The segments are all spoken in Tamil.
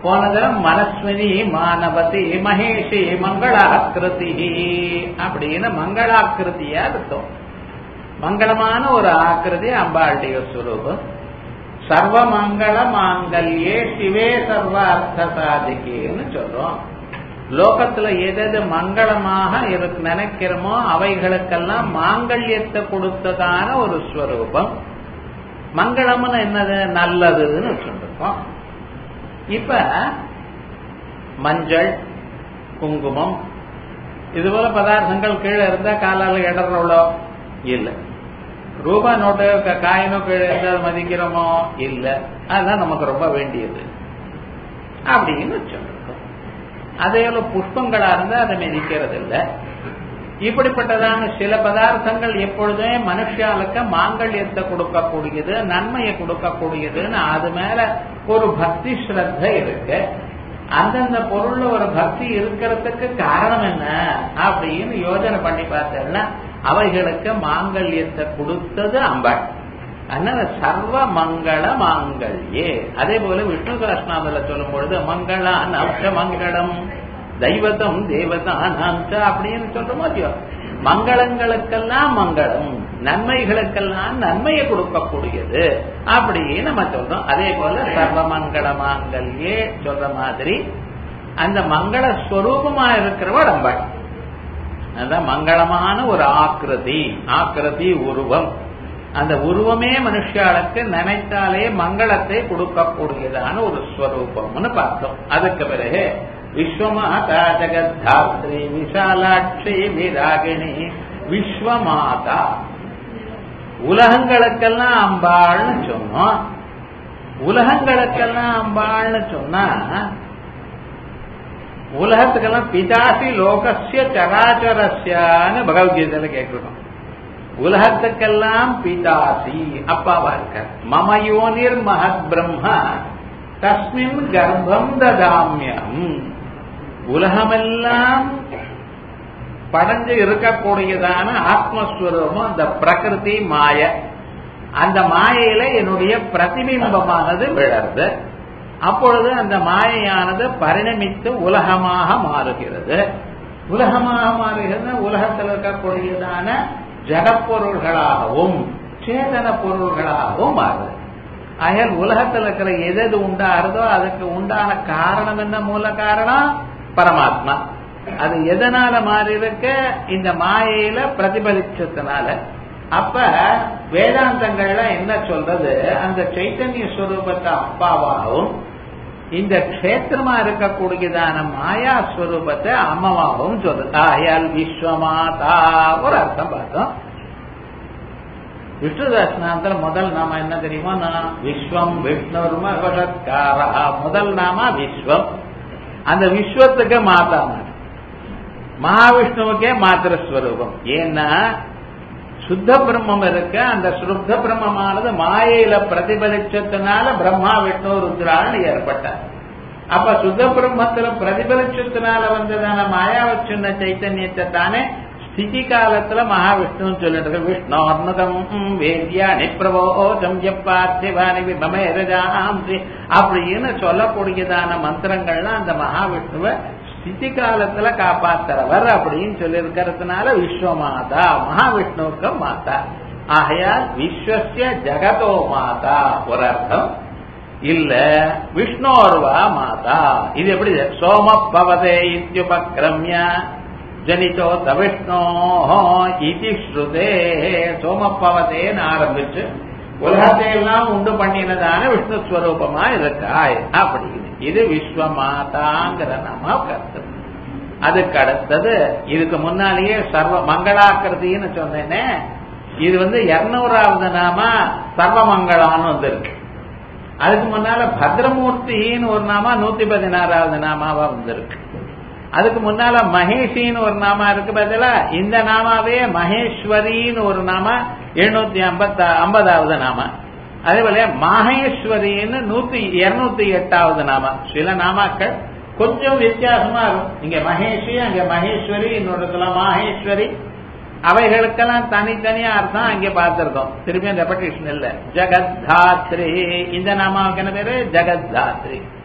போன தரம் மனஸ்வினி மானவதி மகேஷி மங்களாக்கிருதி அப்படின்னு மங்களாக்கிருதியா இருக்கும் மங்களமான ஒரு ஆக்கிருதி அம்பாளுடைய சுரூபம் சர்வ மங்கள மாங்கல்யே சிவே சர்வ அர்த்த சாதிக்கேன்னு சொல்றோம் லோகத்துல எது மங்களமாக இருக்கு நினைக்கிறோமோ அவைகளுக்கெல்லாம் மாங்கல்யத்தை கொடுத்ததான ஒரு ஸ்வரூபம் மங்களம்னு என்னது நல்லதுன்னு சொல்லிருக்கோம் இப்ப மஞ்சள் குங்குமம் இது போல பதார்த்தங்கள் கீழே இருந்தா காலால இடறோளோ இல்ல ரூபா நோட்டு காயினோ கீழே இருந்தா மதிக்கிறோமோ இல்ல அதுதான் நமக்கு ரொம்ப வேண்டியது அப்படின்னு சொல்லிருக்கோம் அதே போல புஷ்பங்களா இருந்தா அதை மிதிக்கிறது இல்லை இப்படிப்பட்டதான சில பதார்த்தங்கள் எப்பொழுதுமே மனுஷாளுக்கு மாங்கல்யத்தை கொடுக்கக்கூடியது நன்மையை கொடுக்கக்கூடியதுன்னு அது மேல ஒரு பக்தி ஸ்ரத்த இருக்கு அந்தந்த பொருள்ல ஒரு பக்தி இருக்கிறதுக்கு காரணம் என்ன அப்படின்னு யோஜனை பண்ணி பார்த்தேன்னா அவைகளுக்கு மாங்கல்யத்தை கொடுத்தது அம்பாள் அதனால சர்வ மங்கள மாங்கல்யே அதே போல விஷ்ணு சகஸ்நாமல சொல்லும் பொழுது மங்களா நவச மங்களம் தெய்வதம் தேவதானாம்ச அப்படின்னு சொல்றோமோ இல்லையோ மங்களங்களுக்கெல்லாம் மங்களம் நன்மைகளுக்கெல்லாம் நன்மையை கொடுக்கக்கூடியது அப்படின்னு நம்ம சொல்றோம் அதே போல சர்வ மங்கள மாங்கல்யே சொல்ற மாதிரி அந்த மங்கள ஸ்வரூபமா இருக்கிறவள் அம்பாள் அதான் மங்களமான ஒரு ஆக்கிருதி ஆக்கிருதி உருவம் அந்த உருவமே மனுஷாளுக்கு நினைத்தாலே மங்களத்தை கொடுக்கக்கூடியதான ஒரு ஸ்வரூபம்னு பார்த்தோம் அதுக்கு பிறகு விஸ்வமாதா ஜெகத்தாத்ரி விஷாலாட்சி விராகிணி விஸ்வமாதா உலகங்களுக்கெல்லாம் அம்பாள்னு சொன்னோம் உலகங்களுக்கெல்லாம் அம்பாள்னு சொன்னா உலகத்துக்கெல்லாம் பிதாசி லோகசிய சராச்சரஸ்யான்னு பகவத்கீதையில கேட்கிறோம் உலகத்துக்கெல்லாம் பிதாசி அப்பாவா இருக்க மமயோனிர் மகத் பிரம்ம தஸ்மின் கர்ப்பம் ததாமியம் உலகமெல்லாம் படைஞ்சு இருக்கக்கூடியதான ஆத்மஸ்வரூபம் அந்த பிரகிருதி மாய அந்த மாயையில என்னுடைய பிரதிபிம்பமானது விழருது அப்பொழுது அந்த மாயையானது பரிணமித்து உலகமாக மாறுகிறது உலகமாக மாறுகிறது உலகத்தில் இருக்கக்கூடியதான ஜடப்பொருள்களாகவும் சேதன பொருள்களாகவும் மாறுது ஆகையால் உலகத்தில் இருக்கிற எது எது உண்டாகிறதோ அதுக்கு உண்டான காரணம் என்ன மூல காரணம் பரமாத்மா அது எதனால மாறி இருக்க இந்த மாயையில பிரதிபலிச்சதுனால அப்ப வேதாந்தங்கள்ல என்ன சொல்றது அந்த சைத்தன்ய ஸ்வரூபத்தை அப்பாவாகவும் இந்த கஷேத்திரமா இருக்கக்கூடியதான மாயா ஸ்வரூபத்தை அம்மாவாகவும் சொல்றது ஆயால் விஸ்வமாதா ஒரு அர்த்தம் பார்த்தோம் விஷ்ணுதாசனாந்திர முதல் நாம என்ன தெரியுமா நான் விஸ்வம் விஷ்ணுர்மகத்காரா முதல் நாம விஸ்வம் அந்த விஸ்வத்துக்கு மாதா மகாவிஷ்ணுவுக்கே மாத்திர ஸ்வரூபம் ஏன்னா சுத்த பிரம்மம் இருக்க அந்த சுத்த பிரம்மமானது மாயையில பிரதிபலிச்சதுனால பிரம்மா விஷ்ணு ருத்ரான்னு ஏற்பட்டார் அப்ப சுத்த பிரம்மத்துல பிரதிபலிச்சதுனால வந்ததான மாயாவச்சுன்ன சைத்தன்யத்தை தானே ஸ்திதி காலத்துல மகாவிஷ்ணுன்னு சொல்லிட்டு இருக்கு விஷ்ணோர்னுகம் வேத்யா நிப்ரவோஜம் எப்பார்த்திவானி விமேரஜாம்சி அப்படின்னு சொல்லக்கூடியதான மந்திரங்கள்லாம் அந்த மகாவிஷ்ணுவை ஸ்திதி காலத்துல காப்பாத்துறவர் அப்படின்னு சொல்லி இருக்கிறதுனால விஸ்வமாதா மகாவிஷ்ணுவுக்கு மாதா ஆகையால் விஸ்வசிய ஜகதோ மாதா ஒரு அர்த்தம் இல்ல விஷ்ணோர்வா மாதா இது எப்படி சோம பவதே இத்தியுபக்ரமிய ஜனிதோ தவிஷ்ணோ இதி ஸ்ருதே சோமப்பவதேன்னு ஆரம்பிச்சு உலகத்தை எல்லாம் உண்டு பண்ணினதான விஷ்ணு ஸ்வரூபமா இருக்காய் அப்படின்னு இது விஸ்வமாதாங்கிற நாம கருத்து அதுக்கு அடுத்தது இதுக்கு முன்னாலேயே சர்வ மங்களாக்கிருதின்னு சொன்னேனே இது வந்து இருநூறாவது நாம சர்வமங்களான்னு வந்திருக்கு அதுக்கு முன்னால பத்ரமூர்த்தின்னு ஒரு நாமா நூத்தி பதினாறாவது நாமாவா வந்திருக்கு அதுக்கு முன்னால மகேஷின்னு ஒரு நாமா இருக்கு பதிலா இந்த நாமாவே மகேஸ்வரின்னு ஒரு நாமா எழுநூத்தி ஐம்பத்த ஐம்பதாவது நாமா அதே போல மகேஸ்வரின்னு நூத்தி இருநூத்தி எட்டாவது நாமா சில நாமாக்கள் கொஞ்சம் வித்தியாசமா இருக்கும் இங்க மகேஷி அங்க மகேஸ்வரி இன்னொருத்துல மாகேஸ்வரி அவைகளுக்கெல்லாம் தனித்தனியா அர்த்தம் அங்கே பார்த்திருக்கோம் திரும்பியும் ரெப்படேஷன் இல்ல ஜெகத்தாத்ரி இந்த நாமாவுக்கு என்ன பேரு ஜெகத்தாத்ரி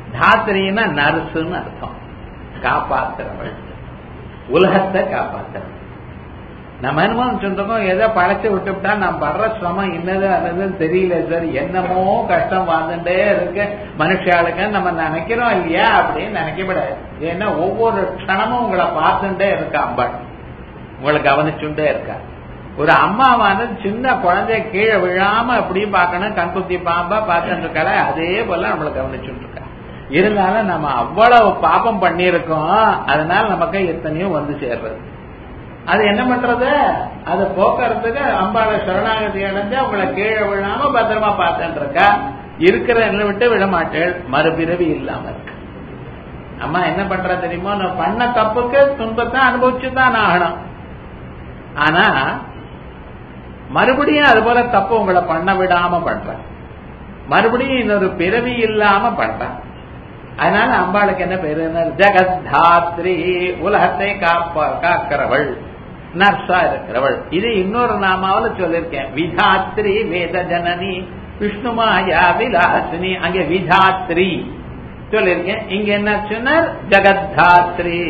தாத்திரின்னா நர்ஸுன்னு அர்த்தம் காப்பாத்துறவள் உலகத்தை காப்பாத்துறவள் நம்ம என்னமோ சொல்றோம் எதை படைச்சு விட்டுவிட்டா நான் படுற சிரமம் என்னது அதுன்னு தெரியல சார் என்னமோ கஷ்டம் வாழ்ந்துட்டே இருக்கு மனுஷாளுக்கு நம்ம நினைக்கிறோம் இல்லையா அப்படின்னு நினைக்கப்படாது ஏன்னா ஒவ்வொரு க்ஷணமும் உங்களை பார்த்துட்டே இருக்கா அம்பாள் உங்களை கவனிச்சுட்டே இருக்கா ஒரு அம்மாவானது சின்ன குழந்தைய கீழே விழாம அப்படி பார்க்கணும் கண்குத்தி பாம்பா பார்த்துட்டு இருக்காள அதே போல நம்மளை கவனிச்சுட்டு இருக்கா இருந்தாலும் நம்ம அவ்வளவு பாப்பம் பண்ணியிருக்கோம் அதனால நமக்கு எத்தனையோ வந்து சேர்றது அது என்ன பண்றது அதை போக்குறதுக்கு அம்பாளை சரணாகதி அடைஞ்சு அவங்கள கீழே விழாம பத்திரமா பார்த்துட்டு இருக்கா இருக்கிற என்ன விட்டு விட மாட்டேள் மறுபிறவி இல்லாம இருக்கு அம்மா என்ன பண்ற தெரியுமோ நான் பண்ண தப்புக்கு துன்பத்தை அனுபவிச்சு தான் ஆகணும் ஆனா மறுபடியும் அது போல தப்பு உங்களை பண்ண விடாம பண்ற மறுபடியும் இன்னொரு பிறவி இல்லாம பண்ற அதனால அம்பாளுக்கு என்ன பேரு ஜெகத்தாத்ரி உலகத்தை காப்ப காக்கிறவள் நர்ஸா இருக்கிறவள் இது இன்னொரு நாமாவில சொல்லிருக்கேன் விதாத்ரி வேத ஜனனி விஷ்ணுமாயா விலாசினி அங்க விதாத்ரி சொல்லிருக்கேன் இங்க என்ன சொன்னார் ஜெகத்தாத்ரி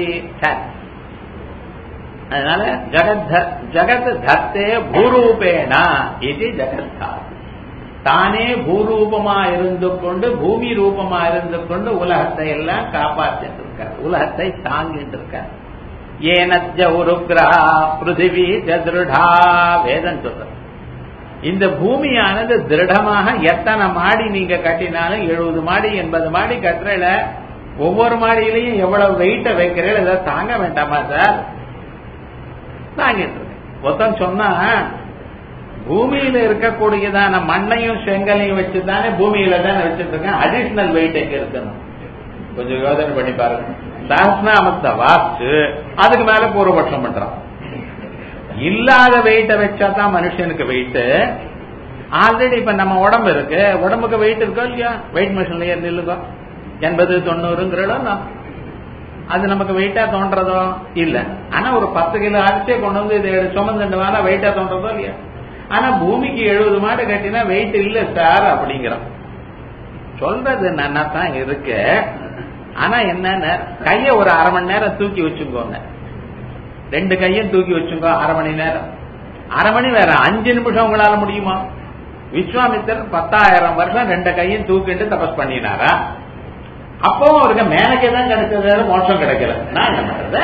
அதனால ஜகத் ஜகத் தத்தே பூரூபேணா இது ஜெகத்தாத்ரி தானே பூரூபமா இருந்து கொண்டு பூமி ரூபமா இருந்து கொண்டு உலகத்தை எல்லாம் காப்பாற்றிட்டு இருக்கார் உலகத்தை தாங்கிட்டு இருக்கார் ஏனஜ உருக்ரா பிருத்திவி திருடா வேதம் சொல்ற இந்த பூமியானது திருடமாக எத்தனை மாடி நீங்க கட்டினாலும் எழுபது மாடி எண்பது மாடி கட்டுறல ஒவ்வொரு மாடியிலையும் எவ்வளவு வெயிட்ட வைக்கிறீர்கள் இதை தாங்க வேண்டாமா சார் தாங்கிட்டு இருக்கேன் ஒருத்தன் சொன்னா பூமியில இருக்கக்கூடியதான மண்ணையும் செங்கலையும் வச்சுதானே பூமியில தானே வச்சுட்டு இருக்கேன் அடிஷனல் வெயிட் எங்க இருக்கணும் கொஞ்சம் யோசனை பண்ணி பாருங்க சாஸ்திராமத்தை வாசிச்சு அதுக்கு மேல பூர்வபட்சம் பண்றான் இல்லாத வெயிட்டை வச்சா தான் மனுஷனுக்கு வெயிட் ஆல்ரெடி இப்ப நம்ம உடம்பு இருக்கு உடம்புக்கு வெயிட் இருக்கோ இல்லையா வெயிட் மிஷின்ல ஏறி நில்லுங்க எண்பது தொண்ணூறுங்கிறோம் அது நமக்கு வெயிட்டா தோன்றதோ இல்ல ஆனா ஒரு பத்து கிலோ அரிசியை கொண்டு வந்து இதை சுமந்துட்டு வேணா வெயிட்டா தோன்றதோ இல்லையா ஆனா பூமிக்கு எழுபது மாடு கட்டினா வெயிட் இல்ல சார் அப்படிங்கிறோம் சொல்றது நன்னா தான் இருக்கு ஆனா என்னன்னு கைய ஒரு அரை மணி நேரம் தூக்கி வச்சுக்கோங்க ரெண்டு கையும் தூக்கி வச்சுக்கோ அரை மணி நேரம் அரை மணி வேற அஞ்சு நிமிஷம் உங்களால முடியுமா விஸ்வாமித்தர் பத்தாயிரம் வருஷம் ரெண்டு கையும் தூக்கிட்டு தபஸ் பண்ணினாரா அப்போ அவருக்கு மேலக்கே தான் கிடைச்சது மோட்சம் கிடைக்கல நான் என்ன பண்றது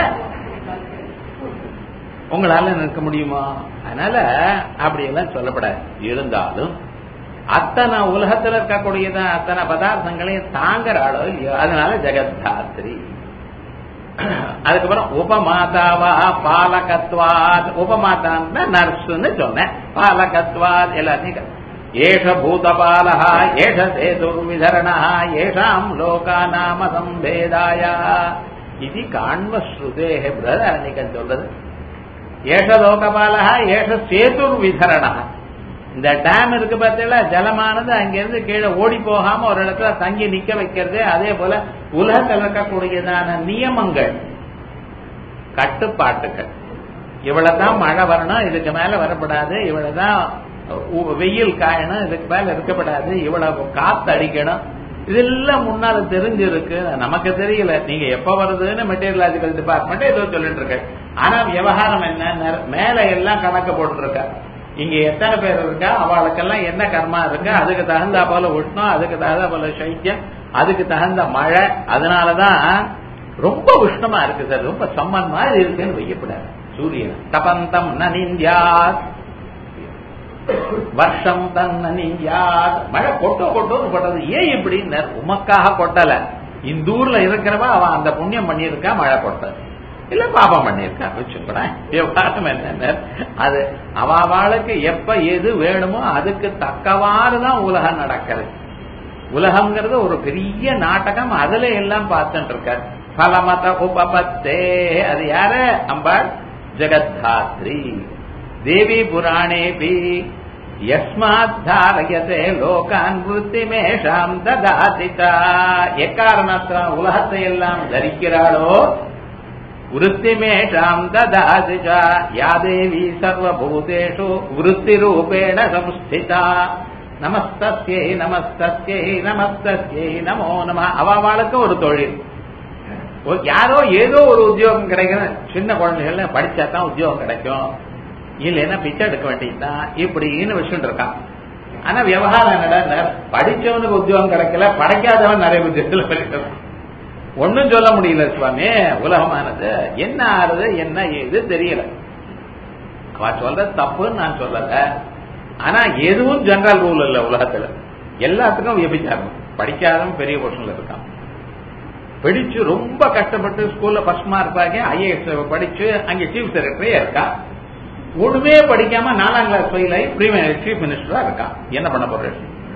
உங்களால நிற்க முடியுமா அதனால அப்படி எல்லாம் சொல்லப்படாது இருந்தாலும் அத்தனை உலகத்துல இருக்கக்கூடியதான் அத்தனை பதார்த்தங்களையும் தாங்குற ஆளோ இல்லையோ அதனால ஜெகத்தாத்ரி அதுக்கப்புறம் உபமாதாவா பாலகத்வாத் உபமாதான்னா நர்ஸ்ன்னு சொன்னேன் பாலகத்வாத் எல்லாத்தையும் ஏஷ பூதபாலः ஏஷ சேதுர்விதரணः ஏஷாம் லோகாநாம சம்பேதாய இது காண்மஸ்ருதேஹ பிரதரணிகன் சொல்றது ஏஷ லோகபாலः ஏஷ சேதுர்விதரணः இந்த டேம் இருக்கு பார்த்தீங்களா ஜலமானது அங்கிருந்து கீழே ஓடி போகாம ஒரு இடத்துல தங்கி நிக்க வைக்கிறது அதே போல உலகத்தில் இருக்கக்கூடியதான நியமங்கள் கட்டுப்பாட்டுகள் இவ்வளவுதான் மழை வரணும் இதுக்கு மேல வரப்படாது இவ்வளவுதான் வெயில் காயணும் இதுக்கு மேல இருக்கப்படாது இவ்வளவு காத்து அடிக்கணும் இதெல்லாம் முன்னால தெரிஞ்சிருக்கு நமக்கு தெரியல நீங்க எப்ப வருதுன்னு மெட்டீரியலாஜிக்கல் டிபார்ட்மெண்ட் ஏதோ சொல்லிட்டு இருக்கு ஆனா விவகாரம் என்ன மேல எல்லாம் கணக்கு போட்டு இருக்க இங்க எத்தனை பேர் இருக்கா அவளுக்கெல்லாம் என்ன கர்மா இருக்கு அதுக்கு தகுந்த போல உஷ்ணம் அதுக்கு தகுந்த போல சைத்தியம் அதுக்கு தகுந்த மழை அதனாலதான் ரொம்ப உஷ்ணமா இருக்கு சார் ரொம்ப சம்மன் மாதிரி இருக்குன்னு வைக்கப்படாது சூரியன் தபந்தம் நனிந்தியா வருஷம் தன் நனிந்தியாத் மழை கொட்டோ கொட்டோன்னு கொட்டது ஏன் இப்படி உமக்காக கொட்டல இந்த ஊர்ல இருக்கிறவ அவன் அந்த புண்ணியம் பண்ணியிருக்கா மழை கொட்டது இல்ல பாபம் பண்ணிருக்கா வச்சுக்கூடேன் விவகாரம் என்ன அது அவளுக்கு எப்ப எது வேணுமோ அதுக்கு தக்கவாறுதான் உலகம் நடக்கிறது உலகம்ங்கிறது ஒரு பெரிய நாடகம் அதுல எல்லாம் பார்த்துட்டு இருக்காரு பலமத உபபத்தே அது யாரு அம்பாள் ஜெகத்தாத்ரி தேவி புராணேபி யஸ்மாத் தாரயதே லோகான் விருத்திமேஷாம் ததாதிதா எக்காரணத்தா உலகத்தை எல்லாம் தரிக்கிறாளோ वृत्तिमेषाम् ददाति च या देवी सर्वभूतेषु वृत्तिरूपेण संस्थिता நமஸ்தஸ்யை நமஸ்தஸ்யை நமஸ்தஸ்யை நமோ நம அவாவாளுக்கு ஒரு தொழில் ஒரு- யாரோ ஏதோ ஒரு உத்தியோகம் கிடைக்கணும் சின்ன குழந்தைகள் படிச்சா தான் உத்தியோகம் கிடைக்கும் இல்லைன்னா பிச்சை எடுக்க வேண்டியதுதான் இப்படின்னு விஷயம் இருக்கான் ஆனா விவகாரம் என்னடா படிச்சவனுக்கு உத்தியோகம் கிடைக்கல படைக்காதவன் நிறைய உத்தியோகத்துல கிடைக்கிறான் ஒண்ணும் சொல்ல முடியல சுவாமி உலகமானது என்ன ஆறுது என்ன ஏது தெரியல அவ சொல்றது தப்புன்னு நான் சொல்லல ஆனா எதுவும் ஜெனரல் ரூல் இல்ல உலகத்துல எல்லாத்துக்கும் விபச்சாரம் படிக்காதவன் பெரிய பொசிஷன்ல இருக்கான் படிச்சு ரொம்ப கஷ்டப்பட்டு ஸ்கூல்ல ஃபர்ஸ்ட் மார்க் ஆகி ஐஏஎஸ் படிச்சு அங்க சீஃப் செக்ரட்டரியா இருக்கா ஒண்ணுமே படிக்காம நாலாம் கிளாஸ் ஃபெயில் ஆகி சீஃப் மினிஸ்டரா இருக்கான் என்ன பண்ண போற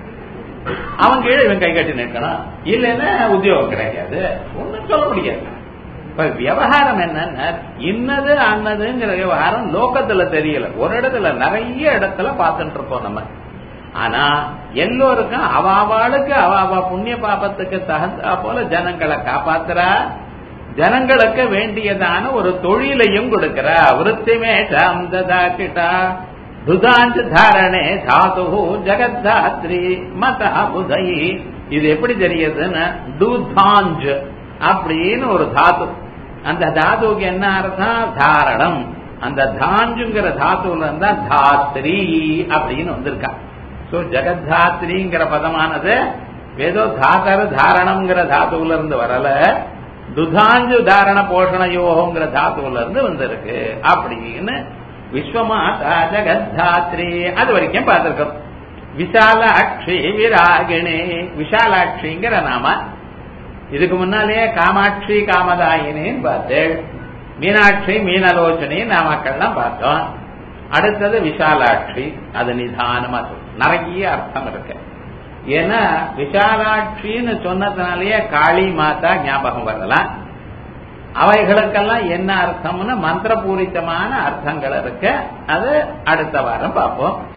அவன் கீழே இவன் கை கட்டி நிற்கணும் இல்லைன்னா உத்தியோகம் கிடைக்காது ஒண்ணும் சொல்ல முடியாது இப்ப விவகாரம் என்னன்னா இன்னது அன்னதுங்கிற விவகாரம் லோக்கத்துல தெரியல ஒரு இடத்துல நிறைய இடத்துல பார்த்துட்டு இருக்கோம் நம்ம ஆனா எல்லோருக்கும் அவாவாளுக்கு அவாவா புண்ணிய பாபத்துக்கு தகுந்தா போல ஜனங்களை காப்பாத்துறா ஜனங்களுக்கு வேண்டியதான ஒரு தொழிலையும் கொடுக்கிறா விருத்திமே சாந்ததா கிட்டா துதாஞ்ச தாரணே தாது ஜெகத்தாத்ரி மத புதை இது எப்படி தெரியுதுன்னு டுதாஞ்ச் அப்படின்னு ஒரு தாது அந்த தாதுவுக்கு என்ன அர்த்தம் தாரணம் அந்த தாஞ்சுங்கிற தாத்துவுல இருந்தா தாத்ரி அப்படின்னு வந்திருக்கா சோ ஜெகத்தாத்ரிங்கிற பதமானது ஏதோ தாதர தாரணம்ங்கிற தாத்துவுல இருந்து வரல துதாஞ்சு தாரண போஷண யோகங்கிற தாத்துவுல இருந்து வந்திருக்கு அப்படின்னு விஸ்வமாதா ஜெகத்தாத்ரி அது வரைக்கும் பார்த்திருக்கோம் விஷாலாட்சி விராகிணி விஷாலாட்சிங்கிற நாம இதுக்கு முன்னாலே காமாட்சி காமதாயினின்னு பார்த்தேன் மீனாட்சி மீனலோச்சனி நாமக்கள்லாம் பார்த்தோம் அடுத்தது விஷாலாட்சி அது நிதானமா சொல்லும் நிறைய அர்த்தம் இருக்கு ஏன்னா விஷாலாட்சின்னு சொன்னதுனாலேயே காளி மாதா ஞாபகம் வரலாம் அவைகளுக்கெல்லாம் என்ன அர்த்தம்னு மந்திரபூரித்தமான அர்த்தங்கள் இருக்கு அது அடுத்த வாரம் பார்ப்போம்